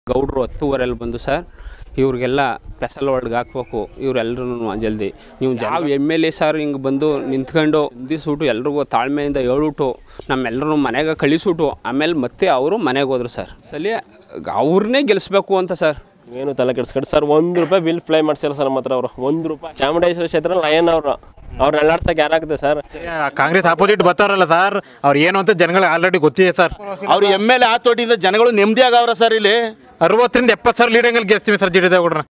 ಗೌಡ್ರು ಹತ್ತುವರೆಲ್ಲಿ ಬಂದು ಸರ್ ಇವ್ರಿಗೆಲ್ಲ ಸ್ಪೆಷಲ್ ವರ್ಡ್ಗೆ ಹಾಕ್ಬೇಕು ಇವರೆಲ್ಲರೂ ಜಲ್ದಿ ನೀವು ಯಾವ ಎಮ್ ಎಲ್ ಎ ಸರ್ ಹಿಂಗೆ ಬಂದು ನಿಂತ್ಕೊಂಡು ನಿಂದಿಸ್ಬಿಟ್ಟು ಎಲ್ರಿಗೂ ತಾಳ್ಮೆಯಿಂದ ಹೇಳ್ಬಿಟ್ಟು ನಮ್ಮೆಲ್ಲರೂ ಮನೆಗೆ ಕಳಿಸ್ಬಿಟ್ಟು ಆಮೇಲೆ ಮತ್ತೆ ಅವರು ಮನೆಗೆ ಹೋದ್ರು ಸರ್ ಸಲಿ ಅವ್ರನ್ನೇ ಗೆಲ್ಲಿಸ್ಬೇಕು ಅಂತ ಸರ್ ಏನು ತಲೆ ಕೆಡಿಸ್ಕೊಂಡು ಸರ್ ಒಂದು ರೂಪಾಯಿ ಬಿಲ್ ಫ್ಲೈ ಮಾಡ್ಸಿಲ್ಲ ಸರ್ ನಮ್ಮ ಹತ್ರ ಅವರು ಒಂದು ರೂಪಾಯಿ ಚಾಮುಂಡೇಶ್ವರಿ ಕ್ಷೇತ್ರ ಲಯನ್ ಅವರು ಅವ್ರು ನಲ್ಲಾಡ್ಸಕ್ಕೆ ಯಾರಾಗುತ್ತೆ ಸರ್ ಕಾಂಗ್ರೆಸ್ ಆಪೋಸಿಟ್ ಬರ್ತಾರಲ್ಲ ಸರ್ ಅವ್ರು ಏನು ಅಂತ ಜನಗಳಿಗೆ ಆಲ್ರೆಡಿ ಗೊತ್ತಿದೆ ಸರ್ ಅವ್ರು ಎಮ್ ಎಲ್ ಎ ಆತೋಟಿಂದ ಜನಗಳು ನೆಮ್ಮದಿಯಾಗವ್ರ ಸರ್ ಇಲ್ಲಿ ಅರವತ್ತರಿಂದ ಎಪ್ಪತ್ತು ಸಾವಿರ ಲೀಡಂಗಲ್ಲಿ ಗೆಲ್ಸ್ತೀವಿ ಸರ್ ಜಿ ಡಿ ದೇವೇಗೌಡ್ರ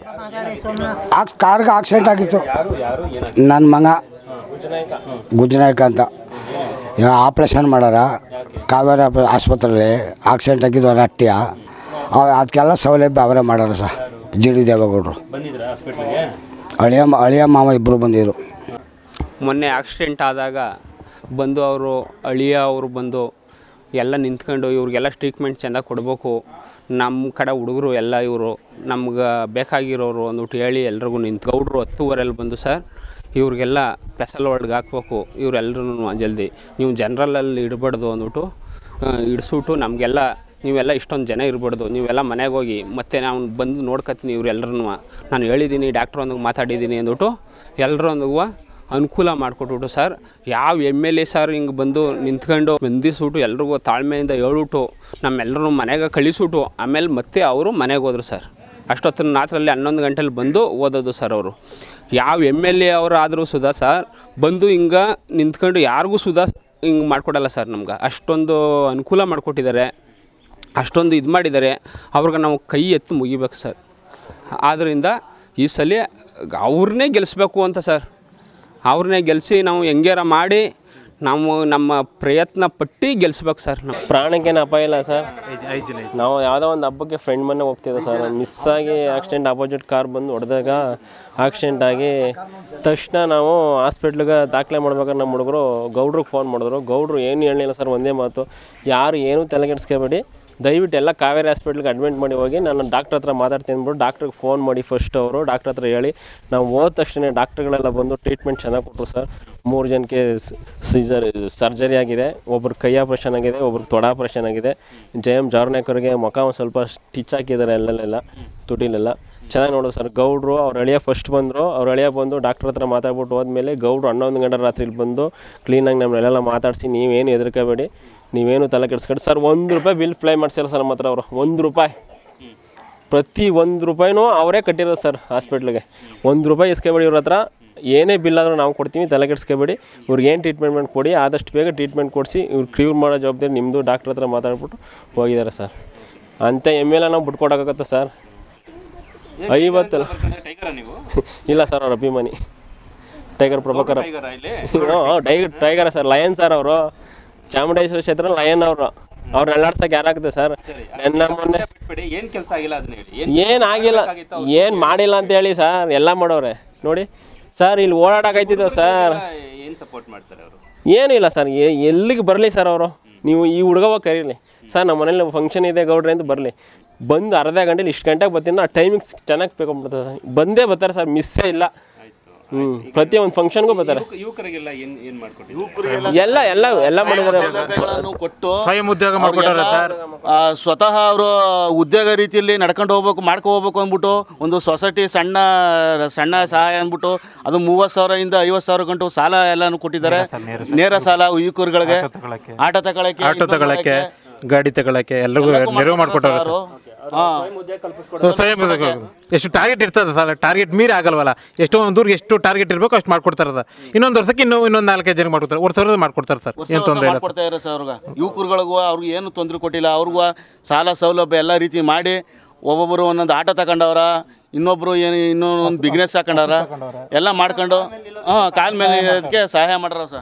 ಆಕ್ ಕಾರ್ಗೆ ಆಕ್ಸಿಡೆಂಟ್ ಆಗಿತ್ತು ನನ್ನ ಮಗ ಗುಜ್ನಾಯಕ ಅಂತ ಈಗ ಆಪ್ರೇಷನ್ ಮಾಡಾರ ಕಾವೇರಿ ಆಪ- ಆಸ್ಪತ್ರೆಯಲ್ಲಿ ಆಕ್ಸಿಡೆಂಟ್ ಆಗಿದ್ದು ಅವ್ರ ಹಟ್ಟಿಯ ಅವ್ ಅದಕ್ಕೆಲ್ಲ ಸೌಲಭ್ಯ ಅವರೇ ಮಾಡಾರ ಸರ್ ಜಿ ಡಿ ದೇವೇಗೌಡರು ಅಳಿಯ ಮ- ಅಳಿಯ ಮಾವ ಇಬ್ಬರು ಬಂದಿದ್ರು ಮೊನ್ನೆ ಆಕ್ಸಿಡೆಂಟ್ ಆದಾಗ ಬಂದು ಅವರು ಅಳಿಯ ಅವರು ಬಂದು ಎಲ್ಲ ನಿಂತ್ಕೊಂಡು ಇವ್ರಿಗೆಲ್ಲ ಟ್ರೀಟ್ಮೆಂಟ್ ಚೆಂದ ಕೊಡಬೇಕು ನಮ್ಮ ಕಡೆ ಹುಡುಗರು ಎಲ್ಲ ಇವರು ನಮ್ಗೆ ಬೇಕಾಗಿರೋರು ಅಂದ್ಬಿಟ್ಟು ಹೇಳಿ ಎಲ್ರಿಗೂ ನಿಂತು ಗೌಡ್ರು ಹತ್ತುವರೆಲ್ಲಿ ಬಂದು ಸರ್ ಇವ್ರಿಗೆಲ್ಲ ಸ್ಪೆಷಲ್ ವರ್ಡ್ಗೆ ಹಾಕ್ಬೇಕು ಇವರೆಲ್ಲರೂ ಜಲ್ದಿ ನೀವು ಜನ್ರಲಲ್ಲಿ ಇಡಬಾರ್ದು ಅಂದ್ಬಿಟ್ಟು ಆ, ಇಡಿಸ್ಬಿಟ್ಟು ನಮಗೆಲ್ಲ ನೀವೆಲ್ಲ ಇಷ್ಟೊಂದು ಜನ ಇರ್ಬಾರ್ದು ನೀವೆಲ್ಲ ಮನೆಗೆ ಹೋಗಿ ಮತ್ತೆ ನಾನು ಬಂದು ನೋಡ್ಕೊತೀನಿ ಇವ್ರೆಲ್ಲರೂ ನಾನು ಹೇಳಿದ್ದೀನಿ ಡಾಕ್ಟ್ರ್ ಒಂದಿಗೆ ಮಾತಾಡಿದ್ದೀನಿ ಅಂದ್ಬಿಟ್ಟು ಎಲ್ಲರೊಂದಿಗೂ ಅನುಕೂಲ ಮಾಡಿಕೊಟ್ಬಿಟ್ಟು ಸರ್ ಯಾವ ಎಮ್ ಎಲ್ ಎ ಸರ್ ಹಿಂಗೆ ಬಂದು ನಿಂತ್ಕೊಂಡು ಬಂದಿಸ್ಬಿಟ್ಟು ಎಲ್ರಿಗೂ ತಾಳ್ಮೆಯಿಂದ ಹೇಳ್ಬಿಟ್ಟು ನಮ್ಮೆಲ್ಲರೂ ಮನೆಗೆ ಕಳಿಸ್ಬಿಟ್ಟು ಆಮೇಲೆ ಮತ್ತೆ ಅವರು ಮನೆಗೆ ಹೋದ್ರು ಸರ್ ಅಷ್ಟೊತ್ತಿನ ರಾತ್ರಲ್ಲಿ ಹನ್ನೊಂದು ಗಂಟೆಲಿ ಬಂದು ಓದೋದು ಸರ್ ಅವರು ಯಾವ ಎಮ್ ಎಲ್ ಎ ಅವರು ಆದರೂ ಸುಧಾ ಸರ್ ಬಂದು ಹಿಂಗೆ ನಿಂತ್ಕೊಂಡು ಯಾರಿಗೂ ಸುಧಾ ಹಿಂಗೆ ಮಾಡಿಕೊಡಲ್ಲ ಸರ್ ನಮ್ಗೆ ಅಷ್ಟೊಂದು ಅನುಕೂಲ ಮಾಡಿಕೊಟ್ಟಿದ್ದಾರೆ ಅಷ್ಟೊಂದು ಇದು ಮಾಡಿದ್ದಾರೆ ಅವ್ರಿಗೆ ನಾವು ಕೈ ಎತ್ತು ಮುಗಿಬೇಕು ಸರ್ ಆದ್ದರಿಂದ ಈ ಸಲ ಅವ್ರನ್ನೇ ಗೆಲ್ಲಿಸ್ಬೇಕು ಅಂತ ಸರ್ ಅವ್ರನ್ನೇ ಗೆಲ್ಲಿಸಿ ನಾವು ಹೆಂಗ್ಯಾರ ಮಾಡಿ ನಾವು ನಮ್ಮ ಪ್ರಯತ್ನ ಪಟ್ಟು ಗೆಲ್ಲಿಸ್ಬೇಕು ಸರ್ ನಾವು ಪ್ರಾಣಕ್ಕೇನು ಅಪಾಯ ಇಲ್ಲ ಸರ್ ನಾವು ಯಾವುದೋ ಒಂದು ಹಬ್ಬಕ್ಕೆ ಫ್ರೆಂಡ್ ಮನೆ ಹೋಗ್ತಿದ್ದೆ ಸರ್ ಮಿಸ್ ಆಗಿ ಆಕ್ಸಿಡೆಂಟ್ ಆಪೋಸಿಟ್ ಕಾರ್ ಬಂದು ಹೊಡೆದಾಗ ಆಕ್ಸಿಡೆಂಟ್ ಆಗಿ ತಕ್ಷಣ ನಾವು ಹಾಸ್ಪಿಟ್ಲಿಗೆ ದಾಖಲೆ ಮಾಡ್ಬೇಕಾದ್ರೆ ನಮ್ಮ ಹುಡುಗರು ಗೌಡ್ರಿಗೆ ಫೋನ್ ಮಾಡಿದ್ರು ಗೌಡ್ರು ಏನು ಹೇಳಲಿಲ್ಲ ಸರ್ ಒಂದೇ ಮಾತು ಯಾರು ಏನೂ ತಲೆಗೆಡಿಸ್ಕೋಬೇಡಿ ದಯವಿಟ್ಟು ಎಲ್ಲ ಕಾವೇರಿ ಹಾಸ್ಪಿಟ್ಲಿಗೆ ಅಡ್ಮಿಟ್ ಮಾಡಿ ಹೋಗಿ ನಾನು ಡಾಕ್ಟ್ರ್ ಹತ್ರ ಮಾತಾಡ್ತೀನಿ ಅಂದ್ಬಿಟ್ಟು ಡಾಕ್ಟ್ರಿಗೆ ಫೋನ್ ಮಾಡಿ ಫಸ್ಟ್ ಅವರು ಡಾಕ್ಟ್ರ್ ಹತ್ರ ಹೇಳಿ ನಾವು ಹೋದ ತಕ್ಷಣ ಡಾಕ್ಟ್ರುಗಳೆಲ್ಲ ಬಂದು ಟ್ರೀಟ್ಮೆಂಟ್ ಚೆನ್ನಾಗಿ ಕೊಟ್ಟರು ಸರ್ ಮೂರು ಜನಕ್ಕೆ ಸೀಸರ್ ಸರ್ಜರಿ ಆಗಿದೆ ಒಬ್ರು ಕೈ ಆಪ್ರೇಷನ್ ಆಗಿದೆ ಒಬ್ರಿಗೆ ತೊಡ ಆಪ್ರೇಷನ್ ಆಗಿದೆ ಜೆ ಎಮ್ ಜಾರ್ನೇಕರ್ಗೆ ಮುಖ ಒಂದು ಸ್ವಲ್ಪ ಸ್ಟಿಚ್ ಹಾಕಿದ್ದಾರೆ ಅಲ್ಲೆಲ್ಲ ತುಟಿಲೆಲ್ಲ ಚೆನ್ನಾಗಿ ನೋಡೋದು ಸರ್ ಗೌಡ್ರು ಅವ್ರ ಅಳಿಯ ಫಸ್ಟ್ ಬಂದರು ಅವ್ರ ಅಳಿಯ ಬಂದು ಡಾಕ್ಟ್ರ್ ಹತ್ರ ಮಾತಾಡ್ಬಿಟ್ಟು ಹೋದ್ಮೇಲೆ ಗೌಡ್ರು ಹನ್ನೊಂದು ಗಂಟೆ ರಾತ್ರಿಲಿ ಬಂದು ಕ್ಲೀನಾಗಿ ನಮ್ಮನ್ನೆಲ್ಲ ಮಾತಾಡಿಸಿ ನೀವೇನು ಹೆದರ್ಕೋಬೇಡಿ ನೀವೇನು ತಲೆ ಕೆಡಿಸ್ಕೊಂಡು ಸರ್ ಒಂದು ರೂಪಾಯಿ ಬಿಲ್ ಫ್ಲೈ ಮಾಡ್ಸಿಲ್ಲ ಸರ್ ನಮ್ಮ ಹತ್ರ ಅವರು ಒಂದು ರೂಪಾಯಿ ಪ್ರತಿ ಒಂದು ರೂಪಾಯಿನೂ ಅವರೇ ಕಟ್ಟಿರೋದು ಸರ್ ಹಾಸ್ಪಿಟ್ಲಿಗೆ ಒಂದು ರೂಪಾಯಿ ಇಸ್ಕೊಬೇಡಿ ಇವ್ರ ಹತ್ರ ಏನೇ ಬಿಲ್ ಆದರೂ ನಾವು ಕೊಡ್ತೀವಿ ತಲೆ ಕೆಡಿಸ್ಕೊಬೇಡಿ ಇವ್ರಿಗೆ ಏನು ಟ್ರೀಟ್ಮೆಂಟ್ ಕೊಡಿ ಆದಷ್ಟು ಬೇಗ ಟ್ರೀಟ್ಮೆಂಟ್ ಕೊಡಿಸಿ ಇವ್ರು ಕ್ಯೂರ್ ಮಾಡೋ ಜವಾಬ್ದಾರಿ ನಿಮ್ಮದು ಡಾಕ್ಟ್ರ್ ಹತ್ರ ಮಾತಾಡ್ಬಿಟ್ಟು ಹೋಗಿದ್ದಾರೆ ಸರ್ ಅಂಥ ಎಮ್ ಎಲ್ ನಾವು ಬಿಟ್ಕೊಡೋಕ್ಕಾಗತ್ತೆ ಸರ್ ಐವತ್ತಲ್ಲ ಇಲ್ಲ ಸರ್ ಅವ್ರ ಅಭಿಮಾನಿ ಟೈಗರ್ ಪ್ರಭಾಕರ್ ಹ್ಞೂ tiger tiger sir lion sir ಅವರು ಚಾಮುಂಡೇಶ್ವರಿ ಕ್ಷೇತ್ರ ಲಯನ್ ಅವರು ಅವ್ರು ನಲ್ಲಾಡ್ಸಕ್ಕೆ ಯಾರಾಗುತ್ತೆ ಸರ್ ನನ್ನ ಮೊನ್ನೆ ಏನ್ ಕೆಲಸ ಆಗಿಲ್ಲ ಅದನ್ನ ಹೇಳಿ ಏನ್ ಆಗಿಲ್ಲ ಏನ್ ಮಾಡಿಲ್ಲ ಅಂತ ಹೇಳಿ ಸರ್ ಎಲ್ಲ ಮಾಡೋರೆ ನೋಡಿ ಸರ್ ಇಲ್ಲಿ ಓಡಾಡಕೈತಿದ್ದ ಸರ್ ಏನ್ ಸಪೋರ್ಟ್ ಮಾಡ್ತಾರೆ ಅವರು ಏನಿಲ್ಲ ಸರ್ ಎಲ್ಲಿಗೆ ಬರಲಿ ಸರ್ ಅವರು ನೀವು ಈ ಹುಡುಗವ ಕರೀಲಿ ಸರ್ ನಮ್ಮ ಮನೇಲಿ ಫಂಕ್ಷನ್ ಇದೆ ಗೌಡ್ರೆ ಅಂತ ಬರಲಿ ಬಂದು ಅರ್ಧ ಗಂಟೆಲಿ ಇಷ್ಟು ಗಂಟೆಗೆ ಬರ್ತೀನಿ ಆ ಟೈಮಿಂಗ್ಸ್ ಚೆನ್ನಾಗಿ ಬೇಕೊಂಡ್ಬಿಡ್ತಾರೆ ಸರ್ ಬಂದೇ ಬರ್ತಾರೆ ಸರ್ ಮಿಸ್ಸೇ ಇಲ್ಲ ಹ್ಞೂ ಪ್ರತಿ ಒಂದು ಫಂಕ್ಷನ್ಗೂ ಬರ್ತಾರೆ ಯುವಕರಿಗೆಲ್ಲ ಏನ್ ಏನ್ ಮಾಡ್ಕೊಟ್ಟಿದ್ದಾರೆ ಎಲ್ಲ ಎಲ್ಲ ಎಲ್ಲ ಮಾಡಿದ್ದಾರೆ ಸೌಲಭ್ಯಗಳನ್ನು ಕೊಟ್ಟು ಸ್ವಯಂ ಉದ್ಯೋಗ ಮಾಡ್ಕೊಟ್ಟಾರೆ ಸರ್ ಆ, ಸ್ವತಃ ಅವರು ಉದ್ಯೋಗ ರೀತಿಯಲ್ಲಿ ನಡ್ಕೊಂಡು ಹೋಗ್ಬೇಕು ಮಾಡ್ಕೊ ಹೋಗ್ಬೇಕು ಅಂದ್ಬಿಟ್ಟು ಒಂದು ಸೊಸೈಟಿ ಸಣ್ಣ ಸಣ್ಣ ಸಹಾಯ ಅಂದ್ಬಿಟ್ಟು ಅದು ಮೂವತ್ತು ಸಾವಿರದಿಂದ ಐವತ್ತು ಸಾವಿರ ಗಂಟು ಸಾಲ ಎಲ್ಲಾನು ಕೊಟ್ಟಿದ್ದಾರೆ ನೇರ ಸಾಲ ಯುವಕರುಗಳಿಗೆ ಆಟ ತಗೊಳಕ್ಕೆ ಆಟೋ ತಗೊಳಕ್ಕೆ ಗಾಡಿ ತಗೊಳಕ್ಕೆ ಎಲ್ರಿಗೂ ನೆರವು ಮಾಡ್ಕೊಟ್ಟಾರೆ ಸರ್ ಸ್ವಯಂ ಉದ್ಯೋಗ. ಎಷ್ಟು ಟಾರ್ಗೆಟ್ ಇರ್ತದೆ ಸರ್ ಟಾರ್ಗೆಟ್ ಮೀರಿ ಆಗಲ್ವಲ್ಲ ಎಷ್ಟೋ ಒಂದು ಊರಿಗೆ ಎಷ್ಟು ಟಾರ್ಗೆಟ್ ಇರಬೇಕು ಅಷ್ಟು ಮಾಡ್ಕೊಡ್ತಾರೆ ಸರ್ ಇನ್ನೊಂದು ವರ್ಷಕ್ಕೆ ಇನ್ನೂ ಇನ್ನೊಂದು ನಾಲ್ಕೈದು ಜನ ಮಾಡ್ಕೊಡ್ತಾರೆ ವರ್ಷ ವರ್ಷ ಮಾಡ್ಕೊಡ್ತಾರೆ ಸರ್ ಏನು ತೊಂದರೆ ಇಲ್ಲ ಮಾಡ್ಕೊಡ್ತಾ ಇದ್ದಾರೆ ಸರ್ ಅವ್ರಿಗೆ ಯುವಕರುಗಳಿಗೂ ಅವ್ರಿಗೆ ಏನು ತೊಂದರೆ ಕೊಟ್ಟಿಲ್ಲ ಅವ್ರಿಗೂ ಸಾಲ ಸೌಲಭ್ಯ ಎಲ್ಲ ರೀತಿ ಮಾಡಿ ಒಬ್ಬೊಬ್ಬರು ಒಂದೊಂದು ಆಟ ತಗೊಂಡವ್ರ ಇನ್ನೊಬ್ರು ಏನು ಇನ್ನೊಂದು ಬಿಸ್ನೆಸ್ ಹಾಕೊಂಡವ್ರ ಎಲ್ಲ ಮಾಡ್ಕೊಂಡು ಹಾಂ ಕಾಲ ಮೇಲೆ ಅದಕ್ಕೆ ಸಹಾಯ ಮಾಡ್ರ ಸರ್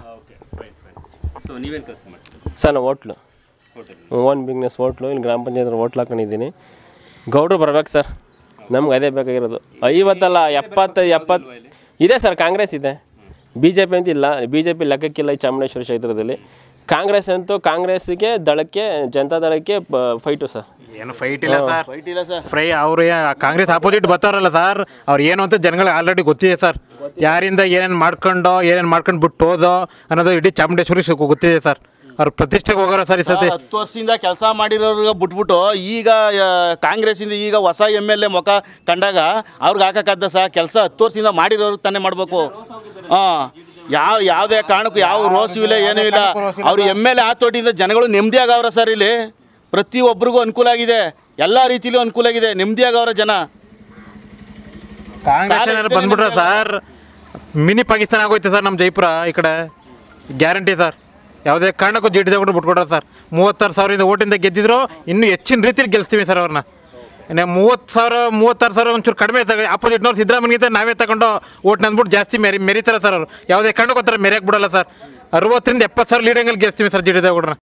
ಸೊ ನೀವೇನು ಕೆಲಸ ಮಾಡ್ತೀರಿ ಸರ್ ನಾವು ಹೋಟ್ಲು ಓನ್ ಬಿಸ್ನೆಸ್ ಹೋಟ್ಲು ಇಲ್ಲಿ ಗ್ರಾಮ ಪಂಚಾಯತ್ ಹೋಟ್ಲ್ ಹಾಕೊಂಡಿದ್ದೀನಿ ಗೌಡ್ರು ಬರ್ಬೇಕು ಸರ್ ನಮ್ಗೆ ಅದೇ ಬೇಕಾಗಿರೋದು ಐವತ್ತಲ್ಲ ಎಪ್ಪತ್ತು ಎಪ್ಪತ್ತು ಇದೆ ಸರ್ ಕಾಂಗ್ರೆಸ್ ಇದೆ ಬಿ ಜೆ ಪಿ ಅಂತ ಇಲ್ಲ ಬಿ ಜೆ ಪಿ ಲೆಕ್ಕಕ್ಕಿಲ್ಲ ಈ ಚಾಮುಂಡೇಶ್ವರಿ ಕ್ಷೇತ್ರದಲ್ಲಿ ಕಾಂಗ್ರೆಸ್ ಅಂತೂ ಕಾಂಗ್ರೆಸ್ಸಿಗೆ ದಳಕ್ಕೆ ಜನತಾ ದಳಕ್ಕೆ ಫೈಟು ಸರ್ ಏನು ಫೈಟ್ ಇಲ್ಲ ಸರ್ ಫೈಟ್ ಇಲ್ಲ ಸರ್ ಫ್ರೈ ಅವರು ಕಾಂಗ್ರೆಸ್ ಆಪೋಸಿಟ್ ಬರ್ತಾರಲ್ಲ ಸರ್ ಅವ್ರು ಏನು ಅಂತ ಜನಗಳಿಗೆ ಆಲ್ರೆಡಿ ಗೊತ್ತಿದೆ ಸರ್ ಯಾರಿಂದ ಏನೇನು ಮಾಡ್ಕೊಂಡು ಏನೇನು ಮಾಡ್ಕೊಂಡು ಬಿಟ್ಟು ಹೋದೋ ಅನ್ನೋದು ಇಡೀ ಚಾಮುಂಡೇಶ್ವರಿ ಸ- ಗೊತ್ತಿದೆ ಸರ್ ಅವ್ರ ಪ್ರತಿಷ್ಠೆಗೆ ಹೋಗೋರ ಸರ್ ಈ ಸತಿ ಹತ್ತು ವರ್ಷದಿಂದ ಕೆಲಸ ಮಾಡಿರೋರ್ಗೆ ಬಿಟ್ಬಿಟ್ಟು ಈಗ ಆ, ಕಾಂಗ್ರೆಸ್ಸಿಂದ ಈಗ ಹೊಸ ಎಮ್ ಎಲ್ ಎ ಮುಖ ಕಂಡಾಗ ಅವ್ರಿಗೆ ಹಾಕಕ್ಕದ್ದ ಸಹ ಕೆಲಸ ಹತ್ತು ವರ್ಷದಿಂದ ಮಾಡಿರೋರ್ಗೆ ತಾನೇ ಮಾಡಬೇಕು ಹಾಂ ಯಾವ ಯಾವುದೇ ಕಾರಣಕ್ಕೂ ಯಾವ ರೋಸು ಇಲ್ಲ ಏನೂ ಇಲ್ಲ ಅವ್ರು ಎಮ್ ಎಲ್ ಎ ಆತೋಟಿಂದ ಜನಗಳು ನೆಮ್ಮದಿಯಾಗವ್ರ ಸರ್ ಇಲ್ಲಿ ಪ್ರತಿಯೊಬ್ಬರಿಗೂ ಅನುಕೂಲ ಆಗಿದೆ ಎಲ್ಲ ರೀತಿಲೂ ಅನುಕೂಲ ಆಗಿದೆ ನೆಮ್ಮದಿಯಾಗವ್ರ ಜನ ಕಾಂಗ್ರೆಸ್ ಏನಾದ್ರು ಬಂದ್ಬಿಟ್ರೆ ಸರ್ ಮಿನಿ ಪಾಕಿಸ್ತಾನ ಆಗೋಯ್ತು ಸರ್ ನಮ್ಮ ಜೈಪುರ ಈ ಕಡೆ ಗ್ಯಾರಂಟಿ ಸರ್ ಯಾವುದೇ ಕಾರಣಕ್ಕೂ ಜಿಡ್ಡಿ ತಗೊಂಡು ಬಿಟ್ಕೊಡ್ರೆ ಸರ್ ಮೂವತ್ತಾರು ಸಾವಿರದಿಂದ ಓಟಿಂದ ಗೆದ್ದಿದ್ರು ಇನ್ನೂ ಹೆಚ್ಚಿನ ರೀತಿಲಿ ಗೆಲ್ಸ್ತೀವಿ ಸರ್ ಅವ್ರನ್ನ ಇನ್ನು ಮೂವತ್ತು ಸಾವಿರ ಮೂವತ್ತಾರು ಸಾವಿರ ಒಂಚೂರು ಕಡಿಮೆ ತಗ ಆಪೋಸಿಟ್ನವ್ರು ಸಿದ್ದರಾಮಯ್ಯಗಿಂತ ನಾವೇ ತಗೊಂಡು ಓಟ್ ನಂದ್ಬಿಟ್ಟು ಜಾಸ್ತಿ ಮೆರಿ ಮೆರಿತಾರೆ ಸರ್ ಅವರು ಯಾವುದೇ ಕಾರಣಕ್ಕೂ ಥರ ಮೆರೆಯಕ್ಕೆ ಬಿಡಲ್ಲ ಸರ್ ಅರವತ್ತರಿಂದ ಎಪ್ಪತ್ತು ಸಾವಿರ ಲೀಡಂಗಲ್ಲಿ ಗೆಲ್ಸ್ತೀವಿ ಸರ್ ಜಿಡ್ಡಿ ತಗೊಂಡ್ರೆ